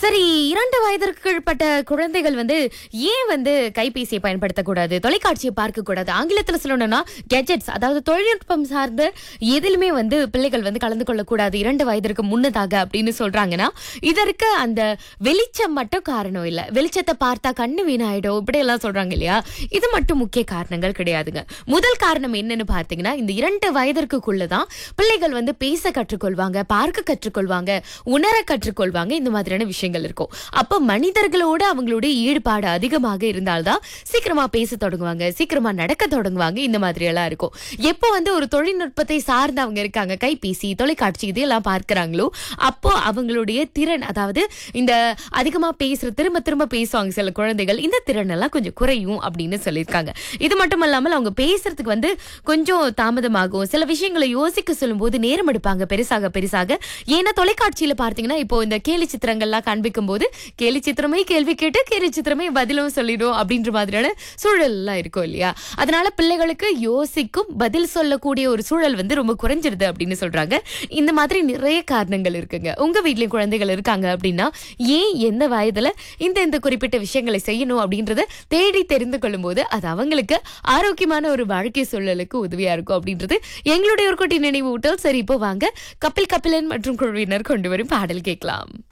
சரி இரண்டு வயதிற்குட்பட்ட குழந்தைகள் வந்து ஏன் வந்து கைபேசியை பயன்படுத்தக்கூடாது தொலைக்காட்சியை பார்க்க கூடாது ஆங்கிலத்துல சொல்லணும்னா கெஜெட்ஸ் அதாவது தொழில்நுட்பம் சார்ந்த எதிலுமே வந்து பிள்ளைகள் வந்து கலந்து கொள்ளக்கூடாது இரண்டு வயதிற்கு முன்னதாக அப்படின்னு சொல்றாங்கன்னா இதற்கு அந்த வெளிச்சம் மட்டும் காரணம் இல்ல வெளிச்சத்தை பார்த்தா கண்ணு வீணாயிடும் இப்படி எல்லாம் சொல்றாங்க இல்லையா இது மட்டும் முக்கிய காரணங்கள் கிடையாதுங்க முதல் காரணம் என்னன்னு பார்த்தீங்கன்னா இந்த இரண்டு வயதிற்குள்ளதான் பிள்ளைகள் வந்து பேச கற்றுக்கொள்வாங்க பார்க்க கற்றுக்கொள்வாங்க உணர கற்றுக்கொள்வாங்க இந்த மாதிரியான விஷயங்கள் இருக்கும் அப்ப மனிதர்களோட அவங்களுடைய ஈடுபாடு அதிகமாக இருந்தால்தான் சீக்கிரமா பேச தொடங்குவாங்க சீக்கிரமா நடக்க தொடங்குவாங்க இந்த மாதிரி எல்லாம் இருக்கும் எப்போ வந்து ஒரு தொழில்நுட்பத்தை சார்ந்து அவங்க இருக்காங்க கைபேசி தொலைக்காட்சி இதெல்லாம் பார்க்கறாங்களோ அப்போ அவங்களுடைய திறன் அதாவது இந்த அதிகமா பேசுற திரும்ப திரும்ப பேசுவாங்க சில குழந்தைகள் இந்த திறன் எல்லாம் கொஞ்சம் குறையும் அப்படின்னு சொல்லியிருக்காங்க இது மட்டும் இல்லாமல் அவங்க பேசுறதுக்கு வந்து கொஞ்சம் தாமதமாகும் சில விஷயங்களை யோசிக்க சொல்லும்போது நேரம் எடுப்பாங்க பெருசாக பெருசாக ஏன்னா தொலைக்காட்சியில பார்த்தீங்கன்னா இப்போ இந்த கேலி சித்திரங்கள்லாம் காண்பிக்கும் போது கேலி சித்திரமே கேள்வி கேட்டு கேலி சித்திரமே பதிலும் சொல்லிடும் அப்படின்ற மாதிரியான சூழல் எல்லாம் இருக்கும் இல்லையா அதனால பிள்ளைகளுக்கு யோசிக்கும் பதில் சொல்லக்கூடிய ஒரு சூழல் வந்து ரொம்ப குறைஞ்சிருது அப்படின்னு சொல்றாங்க இந்த மாதிரி நிறைய காரணங்கள் இருக்குங்க உங்க வீட்லயும் குழந்தைகள் இருக்காங்க அப்படின்னா ஏன் எந்த வயதுல இந்த இந்த குறிப்பிட்ட விஷயங்களை செய்யணும் அப்படின்றத தேடி தெரிந்து கொள்ளும் போது அது அவங்களுக்கு ஆரோக்கியமான ஒரு வாழ்க்கை சூழலுக்கு உதவியா இருக்கும் அப்படின்றது எங்களுடைய ஒரு குட்டி நினைவு ஊட்டல் சரி இப்போ வாங்க கபில் கபிலன் மற்றும் குழுவினர் கொண்டு வரும் பாடல் கேட்கலாம்